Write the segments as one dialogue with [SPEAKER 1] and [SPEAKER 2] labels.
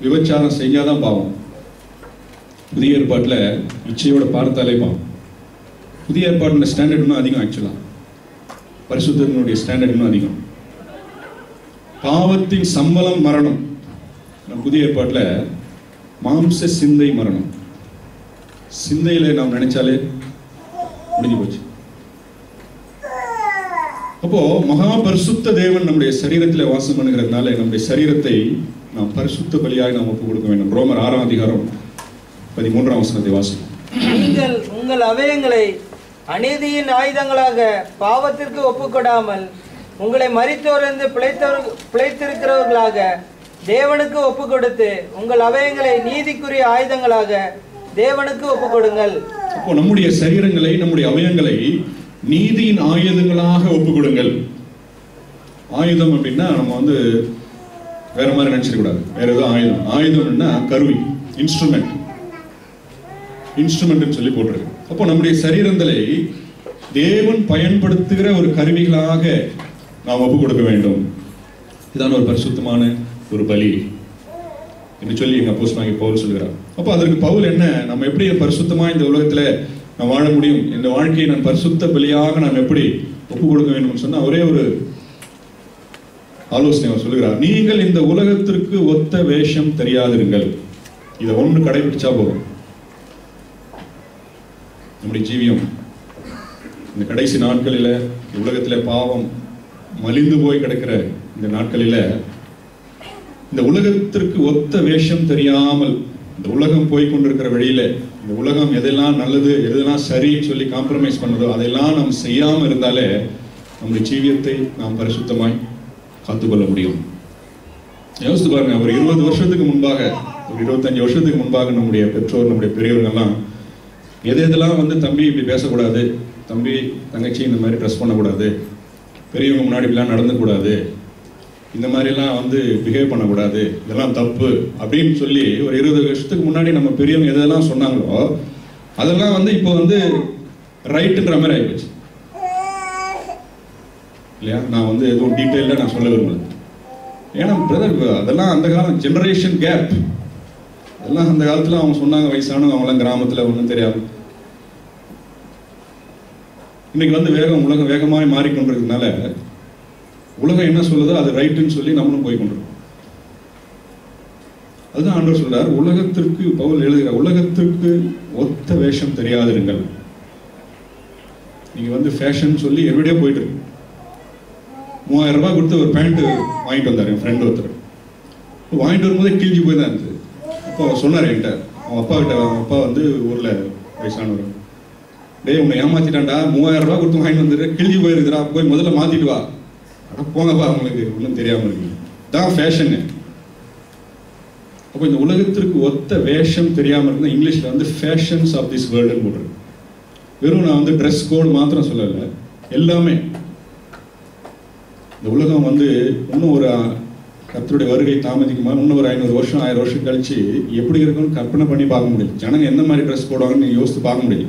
[SPEAKER 1] விபச்சாரம் செஞ்சாதான் பாவம் புதிய ஏற்பாட்டில் இச்சையோட பார்த்தாலே பாவம் புதிய ஏற்பாட்டில் ஸ்டாண்டர்ட் இன்னும் அதிகம் ஆக்சுவலாக பரிசுத்தனுடைய ஸ்டாண்டர்ட் இன்னும் அதிகம் பாவத்தின் சம்பளம் மரணம் நம்ம புதிய ஏற்பாட்டில் மாம்ச சிந்தை மரணம் சிந்தையில நாம் நினைச்சாலே முடிஞ்சு போச்சு அப்போ மகா பரிசுத்த தேவன் நம்முடைய சரீரத்தில் வாசம் பண்ணுகிறதுனால நம்முடைய சரீரத்தை நாம் பரிசுத்த பலியாய் நாம் ஒப்பு கொடுக்க வேண்டும் ரோமர் ஆறாம் அதிகாரம் பதிமூன்றாம் வசனத்தை வாசிக்கும்
[SPEAKER 2] நீங்கள் உங்கள் அவயங்களை அநீதியின் ஆயுதங்களாக பாவத்திற்கு ஒப்புக்கொடாமல் உங்களை மரித்தோரிருந்து பிழைத்தவர் பிழைத்திருக்கிறவர்களாக தேவனுக்கு ஒப்பு கொடுத்து உங்கள் அவயங்களை நீதிக்குரிய ஆயுதங்களாக தேவனுக்கு ஒப்பு கொடுங்கள்
[SPEAKER 1] அப்போ நம்முடைய சரீரங்களை நம்முடைய அவயங்களை நீதியின் ஆயுதங்களாக ஒப்பு கொடுங்கள் ஆயுதம் அப்படின்னா நம்ம வந்து வேற மாதிரி நினைச்சிட கூடாது வேற ஏதோ ஆயுதம் ஆயுதம்னா கருவி இன்ஸ்ட்ருமெண்ட் இன்ஸ்ட்ருமெண்ட் சொல்லி போட்டிருக்கு அப்போ நம்முடைய சரீரங்களை தேவன் பயன்படுத்துகிற ஒரு கருவிகளாக நாம் ஒப்பு கொடுக்க வேண்டும் இதான ஒரு பரிசுத்தமான ஒரு பலி என்று சொல்லி எங்க அப்போஸ் நாங்க பவுல் சொல்கிறார் அப்போ அதற்கு பவுல் என்ன நம்ம எப்படி பரிசுத்தமா இந்த உலகத்துல நான் வாழ முடியும் இந்த வாழ்க்கையை நான் பரிசுத்த பலியாக நான் எப்படி ஒப்பு கொடுக்க வேண்டும் சொன்னா ஒரே ஒரு ஆலோசனை அவர் சொல்லுகிறார் நீங்கள் இந்த உலகத்திற்கு ஒத்த வேஷம் தெரியாதிருங்கள் இதை ஒன்று கடைபிடிச்சா போதும் நம்முடைய ஜீவியம் இந்த கடைசி நாட்களில இந்த உலகத்துல பாவம் மலிந்து போய் கிடக்கிற இந்த நாட்களில இந்த உலகத்திற்கு ஒத்த வேஷம் தெரியாமல் இந்த உலகம் போய் கொண்டிருக்கிற வழியில இந்த உலகம் எதெல்லாம் நல்லது எதெல்லாம் சரின்னு சொல்லி காம்ப்ரமைஸ் பண்ணதோ அதெல்லாம் நாம் செய்யாம இருந்தாலே நம்முடைய ஜீவியத்தை நாம் பரிசுத்தமாய் காத்துக்கொள்ள முடியும் யோசித்து பாருங்க ஒரு இருபது வருஷத்துக்கு முன்பாக ஒரு இருபத்தஞ்சு வருஷத்துக்கு முன்பாக நம்முடைய பெற்றோர் நம்முடைய பெரியவர்கள்லாம் எது எதெல்லாம் வந்து தம்பி இப்படி பேசக்கூடாது தம்பி தங்கச்சி இந்த மாதிரி ட்ரெஸ் பண்ணக்கூடாது பெரியவங்க முன்னாடி இப்படிலாம் நடந்துக்கூடாது இந்த மாதிரிலாம் வந்து பிஹேவ் பண்ணக்கூடாது இதெல்லாம் தப்பு அப்படின்னு சொல்லி ஒரு இருபது வருஷத்துக்கு முன்னாடி நம்ம பெரியவங்க எதெல்லாம் சொன்னாங்களோ அதெல்லாம் வந்து இப்போ வந்து ரைட்டுன்ற மாதிரி ஆயிப்போச்சு இல்லையா நான் வந்து எதுவும் டீட்டெயிலாக நான் சொல்ல விரும்பல ஏன்னா பிரதர் அதெல்லாம் அந்த காலம் ஜெனரேஷன் கேப் அதெல்லாம் அந்த காலத்துல அவங்க சொன்னாங்க வயசானவங்க அவங்களாம் கிராமத்துல ஒன்றும் தெரியாது இன்னைக்கு வந்து வேகம் உலகம் வேகமாய் மாறிக்கொண்டிருக்கிறதுனால உலகம் என்ன சொல்லுதோ அது ரைட்டுன்னு சொல்லி நம்மளும் போய் கொண்டிருக்கோம் அதுதான் ஆண்டவர் சொல்றார் உலகத்திற்கு பவுல் எழுதுகிற உலகத்திற்கு ஒத்த வேஷம் தெரியாதிருங்கள் நீங்க வந்து ஃபேஷன் சொல்லி எவ்ரிடே போயிட்டு இருக்கு மூவாயிரம் ரூபாய் கொடுத்து ஒரு பேண்ட் வாங்கிட்டு வந்தார் என் ஃப்ரெண்ட் ஒருத்தர் வாங்கிட்டு வரும்போதே கிழிஞ்சு போய் தான் இருந்தது அப்போ அவர் சொன்னார் என்கிட்ட அவன் அப்பா கிட்ட அவன் அப்பா வந்து ஊர்ல வயசானவர் டேய் உன்னை ஏமாத்திட்டான்டா மூவாயிரம் ரூபாய் கொடுத்து வாங்கிட்டு வந்துரு கிழிஞ்சு போயிருக்குறா போய் முதல்ல மாத்திட்டு வா அட போங்கப்பா உங்களுக்கு ஒன்றும் தெரியாம இருக்கு தான் ஃபேஷனு அப்போ இந்த உலகத்திற்கு ஒத்த வேஷம் தெரியாம இருந்தா இங்கிலீஷ்ல வந்து ஃபேஷன்ஸ் ஆஃப் திஸ் வேர்ல்டுன்னு போட்டிருக்கு வெறும் நான் வந்து ட்ரெஸ் கோடு மாத்திரம் சொல்லலை எல்லாமே இந்த உலகம் வந்து இன்னும் ஒரு கர்த்தருடைய வருகை தாமதிக்குமா இன்னும் ஒரு ஐநூறு வருஷம் ஆயிரம் வருஷம் கழிச்சு எப்படி இருக்கும்னு கற்பனை பண்ணி பார்க்க முடியல ஜனங்க எந்த மாதிரி ட்ரெஸ் போடுவாங்கன்னு நீங்க யோசித்து பார்க்க முடியல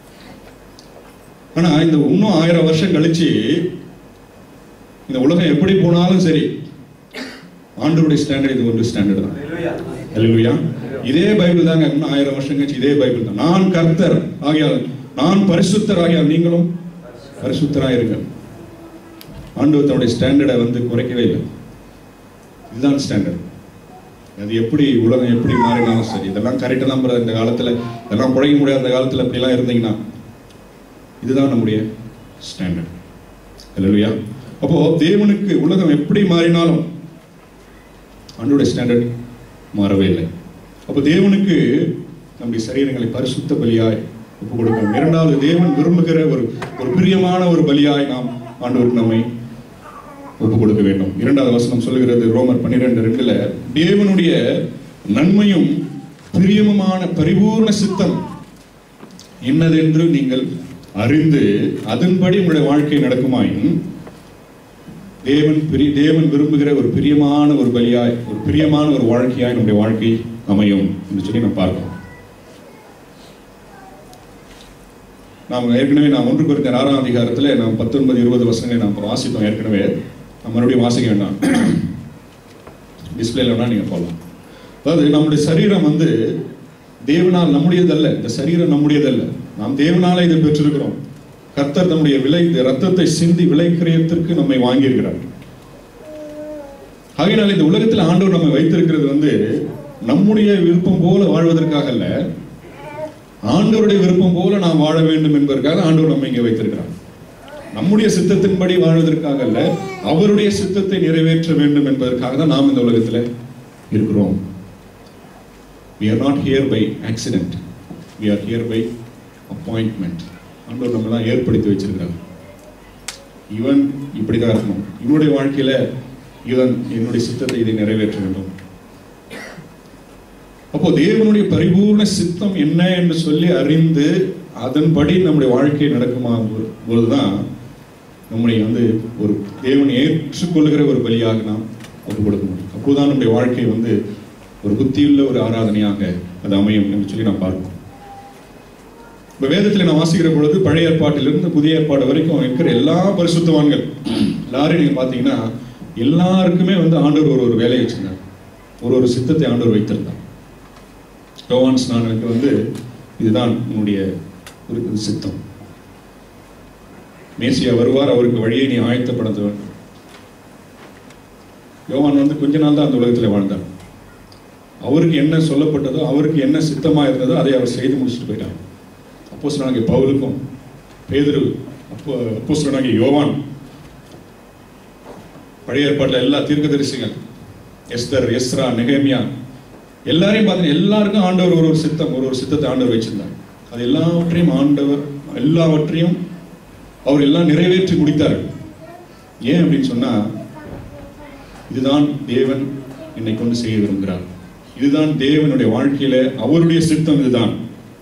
[SPEAKER 1] ஆனா இந்த இன்னும் ஆயிரம் வருஷம் கழிச்சு இந்த உலகம் எப்படி போனாலும் சரி ஆண்டவருடைய ஸ்டாண்டர்ட் இது ஒரு ஸ்டாண்டர்ட் தான் அல்லேலூயா இதே பைபிள் தாங்க இன்னும் ஆயிரம் வருஷம் கழிச்சு இதே பைபிள் தான் நான் கர்த்தர் ஆகியால் நான் பரிசுத்தர் ஆகியால் நீங்களும் பரிசுத்தராயிருங்கள் ஆண்டவர் தன்னுடைய ஸ்டாண்டர்டை வந்து குறைக்கவே இல்லை இதுதான் ஸ்டாண்டர்ட் அது எப்படி உலகம் எப்படி மாறினாலும் சரி இதெல்லாம் கரெக்டாக தான் brother இந்த காலத்தில் இதெல்லாம் குறைக்க முடியாத அந்த காலத்தில் அப்படிலாம் இருந்தீங்கன்னா இதுதான் நம்முடைய ஸ்டாண்டர்ட் இல்லையா அப்போ தேவனுக்கு உலகம் எப்படி மாறினாலும் ஆண்டோடைய ஸ்டாண்டர்ட் மாறவே இல்லை அப்போ தேவனுக்கு நம்முடைய சரீரங்களை பரிசுத்த பலியாய் ஒப்பு கொடுக்கணும் இரண்டாவது தேவன் விரும்புகிற ஒரு ஒரு பிரியமான ஒரு பலியாய் நாம் ஆண்டவருக்கு நம்மை ஒப்பு கொடுக்க வேண்டும் இரண்டாவது வசனம் சொல்லுகிறது ரோமர் பன்னிரெண்டு ரெண்டுல தேவனுடைய நன்மையும் பிரியமுமான பரிபூர்ண சித்தம் இன்னதென்று நீங்கள் அறிந்து அதன்படி உங்களுடைய வாழ்க்கை நடக்குமாயின் தேவன் பிரி தேவன் விரும்புகிற ஒரு பிரியமான ஒரு பலியாய் ஒரு பிரியமான ஒரு வாழ்க்கையாய் நம்முடைய வாழ்க்கை அமையும் என்று சொல்லி நாம் பார்க்கிறோம் நாம் ஏற்கனவே நான் ஒன்று குறித்த ஆறாம் அதிகாரத்தில் நாம் பத்தொன்பது இருபது வருஷங்களை நாம் வாசித்தோம் ஏற்கனவே நான் மறுபடியும் வாசிக்க வேண்டாம் டிஸ்பிளேல வேணா நீங்கள் போகலாம் அதாவது நம்முடைய சரீரம் வந்து தேவனால் நம்முடையதல்ல இந்த சரீரம் நம்முடையதல்ல நாம் தேவனால இதை பெற்றிருக்கிறோம் கர்த்தர் நம்முடைய விலை இந்த ரத்தத்தை சிந்தி விலை கிரயத்திற்கு நம்மை வாங்கியிருக்கிறார் ஆகையினால் இந்த உலகத்தில் ஆண்டவர் நம்மை வைத்திருக்கிறது வந்து நம்முடைய விருப்பம் போல வாழ்வதற்காக அல்ல ஆண்டவருடைய விருப்பம் போல நாம் வாழ வேண்டும் என்பதற்காக ஆண்டவர் நம்மை இங்கே வைத்திருக்கிறார் நம்முடைய சித்தத்தின்படி வாழ்வதற்காக அல்ல அவருடைய சித்தத்தை நிறைவேற்ற வேண்டும் என்பதற்காக தான் நாம் இந்த உலகத்தில் இருக்கிறோம் we are not here by accident we are here by appointment ஆண்டவர் நம்மளாம் ஏற்படுத்தி வச்சிருக்கிறார் இவன் இப்படிதான் இருக்கணும் இவனுடைய வாழ்க்கையில இவன் என்னுடைய சித்தத்தை இதை நிறைவேற்ற வேண்டும் அப்போ தேவனுடைய பரிபூர்ண சித்தம் என்ன என்று சொல்லி அறிந்து அதன்படி நம்முடைய வாழ்க்கை நடக்குமா பொழுதுதான் நம்முடைய வந்து ஒரு தேவனை ஏற்றுக்கொள்கிற ஒரு பலியாக நாம் ஒப்பு கொடுக்க முடியும் அப்போதான் நம்முடைய வாழ்க்கை வந்து ஒரு புத்தியுள்ள ஒரு ஆராதனையாக அது அமையும் என்று சொல்லி நாம் பார்ப்போம் இப்ப வேதத்தில் நான் வாசிக்கிற பொழுது பழைய ஏற்பாட்டிலிருந்து புதிய ஏற்பாடு வரைக்கும் இருக்கிற எல்லா பரிசுத்தவான்கள் எல்லாரையும் நீங்க பாத்தீங்கன்னா எல்லாருக்குமே வந்து ஆண்டவர் ஒரு ஒரு வேலையை வச்சிருந்தார் ஒரு ஒரு சித்தத்தை ஆண்டவர் வைத்திருந்தார் யோவான் ஸ்நானனுக்கு வந்து இதுதான் உன்னுடைய ஒரு ஒரு சித்தம் மேசியா வருவார் அவருக்கு வழியை நீ ஆயத்தப்படுத்த வேண்டும் யோவான் வந்து கொஞ்ச நாள் தான் அந்த உலகத்தில் வாழ்ந்தார் அவருக்கு என்ன சொல்லப்பட்டதோ அவருக்கு என்ன சித்தமா இருந்ததோ அதை அவர் செய்து முடிச்சுட்டு போயிட்டார் அப்போ சொன்னாங்க பவுலுக்கும் பேதுரு அப்போ அப்போ சொன்னாங்க யோவான் பழைய ஏற்பாட்டில் எல்லா தீர்க்கதரிசிகள் எஸ்தர் எஸ்ரா நெகேமியா எல்லாரையும் பார்த்தீங்கன்னா எல்லாருக்கும் ஆண்டவர் ஒரு ஒரு சித்தம் ஒரு ஒரு சித்தத்தை ஆண்டவர் வச்சிருந்தார் அது எல்லாவற்றையும் ஆண்டவர் எல்லாவற்றையும் அவர் எல்லாம் நிறைவேற்றி முடித்தார் ஏன் அப்படின்னு சொன்னா இதுதான் தேவன் என்னை கொண்டு செய்ய விரும்புகிறார் இதுதான் தேவனுடைய வாழ்க்கையில அவருடைய சித்தம் இதுதான்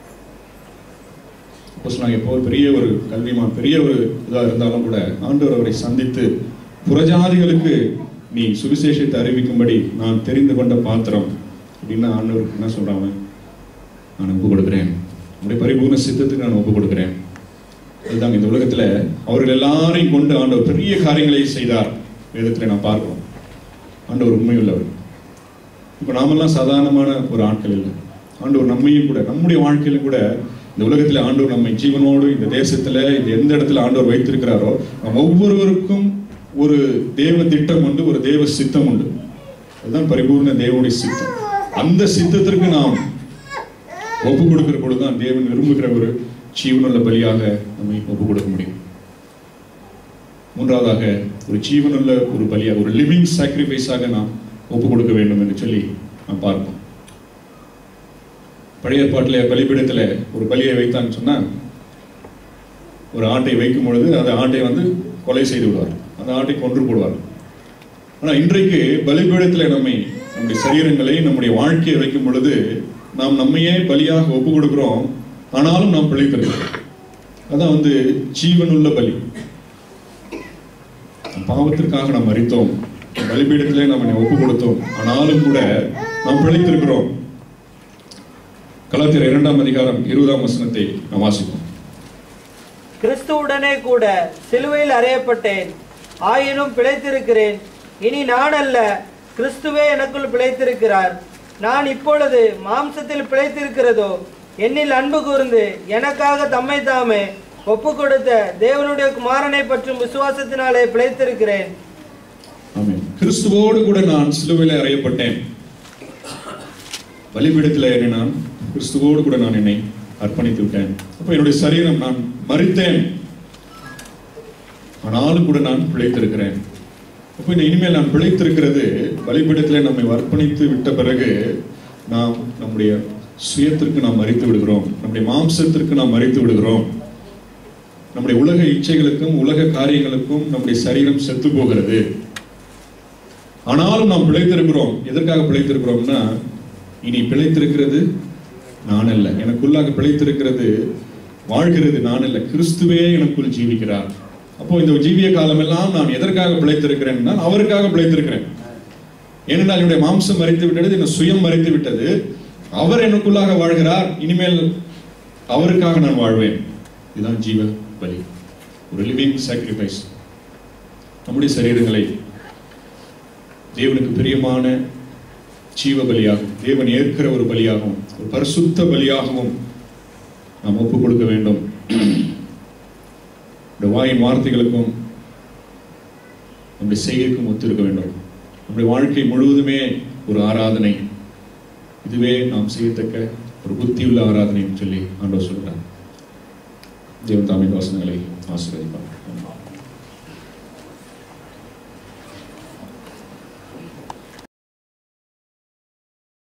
[SPEAKER 1] அப்போ சொன்னாங்க இப்போ ஒரு பெரிய ஒரு கல்விமான் பெரிய ஒரு இதாக இருந்தாலும் கூட ஆண்டவர் அவரை சந்தித்து புறஜாதிகளுக்கு நீ சுவிசேஷத்தை அறிவிக்கும்படி நான் தெரிந்து கொண்ட பாத்திரம் அப்படின்னு ஆண்டவர் என்ன சொல்றாங்க நான் ஒப்பு கொடுக்கிறேன் உங்களுடைய பரிபூர்ண சித்தத்துக்கு நான் ஒப்பு கொடுக்கிறேன் அதுதாங்க இந்த உலகத்துல அவர்கள் எல்லாரையும் கொண்டு ஆண்டவர் பெரிய காரியங்களை செய்தார் வேதத்துல நான் பார்க்கிறோம் ஆண்டவர் உண்மையுள்ளவர் இப்போ நாமெல்லாம் சாதாரணமான ஒரு ஆட்கள் இல்லை ஆண்டவர் நம்மையும் கூட நம்முடைய வாழ்க்கையிலும் கூட இந்த உலகத்தில் ஆண்டவர் நம்மை ஜீவனோடு இந்த தேசத்துல இந்த எந்த இடத்துல ஆண்டவர் வைத்திருக்கிறாரோ நம் ஒவ்வொருவருக்கும் ஒரு தேவ திட்டம் உண்டு ஒரு தேவ சித்தம் உண்டு அதுதான் பரிபூர்ண தேவனுடைய சித்தம் அந்த சித்தத்திற்கு நாம் ஒப்பு கொடுக்கிற பொழுதுதான் தேவன் விரும்புகிற ஒரு ஜீவனுள்ள பலியாக நம்மை ஒப்பு கொடுக்க முடியும் மூன்றாவதாக ஒரு ஜீவனுள்ள ஒரு பலியாக ஒரு லிவிங் சாக்ரிஃபைஸாக நாம் ஒப்பு கொடுக்க வேண்டும் என்று சொல்லி நாம் பார்ப்போம் பழைய ஏற்பாட்டில் பலிபீடத்தில் ஒரு பலியை வைத்தான்னு சொன்னா ஒரு ஆட்டை வைக்கும் பொழுது அந்த ஆட்டை வந்து கொலை செய்து விடுவார் அந்த ஆட்டை கொன்று போடுவார் ஆனா இன்றைக்கு பலிபீடத்தில் நம்மை நம்முடைய சரீரங்களை நம்முடைய வாழ்க்கையை வைக்கும் பொழுது நாம் நம்மையே பலியாக ஒப்பு கொடுக்கிறோம் ஆனாலும் நாம் பிழைத்திருக்கிறோம் அதான் வந்து ஜீவனுள்ள பலி பாவத்திற்காக நாம் மறித்தோம் பலிபீடத்திலே நாம் என்னை ஒப்பு கொடுத்தோம் ஆனாலும் கூட நாம் பிழைத்திருக்கிறோம் கலாத்திர இரண்டாம் அதிகாரம் இருபதாம் வசனத்தை நாம் வாசிப்போம்
[SPEAKER 2] கிறிஸ்துவுடனே கூட சிலுவையில் அறையப்பட்டேன் ஆயினும் பிழைத்திருக்கிறேன் இனி நான் அல்ல கிறிஸ்துவே எனக்குள் பிழைத்திருக்கிறார் நான் இப்பொழுது மாம்சத்தில் பிழைத்திருக்கிறதோ என்னில் அன்பு கூர்ந்து எனக்காக தம்மை தாமே ஒப்பு கொடுத்த தேவனுடைய குமாரனை பற்றும் விசுவாசத்தினாலே பிழைத்திருக்கிறேன்
[SPEAKER 1] ஆமென் கிறிஸ்துவோடு கூட நான் சிலுவையில் அறையப்பட்டேன் பலிபீடத்தில் என்னை நான் கிறிஸ்துவோடு கூட நான் என்னை அர்ப்பணித்து விட்டேன் அப்ப என்னுடைய சரீரம் நான் மறித்தேன் ஆனாலும் கூட நான் பிழைத்திருக்கிறேன் அப்போ இந்த இனிமேல் நான் பிழைத்திருக்கிறது பலிபீடத்தில் நம்மை அர்ப்பணித்து விட்ட பிறகு நாம் நம்முடைய சுயத்திற்கு நாம் மறித்து விடுகிறோம் நம்முடைய மாம்சத்திற்கு நாம் மறித்து விடுகிறோம் நம்முடைய உலக இச்சைகளுக்கும் உலக காரியங்களுக்கும் நம்முடைய சரீரம் செத்து போகிறது ஆனாலும் நாம் பிழைத்திருக்கிறோம் எதற்காக பிழைத்திருக்கிறோம்னா இனி பிழைத்திருக்கிறது நான் அல்ல எனக்குள்ளாக பிழைத்திருக்கிறது வாழ்கிறது நான் அல்ல கிறிஸ்துவே எனக்குள் ஜீவிக்கிறார் அப்போ இந்த ஜீவிய காலமெல்லாம் நான் எதற்காக பிழைத்திருக்கிறேன்னா அவருக்காக பிழைத்திருக்கிறேன் ஏனென்றால் என்னுடைய மாம்சம் மறைத்து விட்டது என் சுயம் மறைத்து விட்டது அவர் எனக்குள்ளாக வாழ்கிறார் இனிமேல் அவருக்காக நான் வாழ்வேன் இதுதான் ஜீவ பலி ஒரு லிவிங் சாக்ரிஃபைஸ் நம்முடைய சரீரங்களை தேவனுக்கு பிரியமான ஜீவ பலியாகும் தேவன் ஏற்கிற ஒரு பலியாகவும் ஒரு பரிசுத்த பலியாகவும் நாம் ஒப்புக் கொடுக்க வேண்டும் இந்த வாயின் வார்த்தைகளுக்கும் நம்முடைய செய்கைக்கும் ஒத்திருக்க வேண்டும் நம்முடைய வாழ்க்கை முழுவதுமே ஒரு ஆராதனை இதுவே நாம் செய்யத்தக்க ஒரு புத்தியுள்ள ஆராதனைன்னு சொல்லி ஆண்டவர் சொல்றார் தேவன் தாமின் வசனங்களை ஆசீர்வதிப்பார்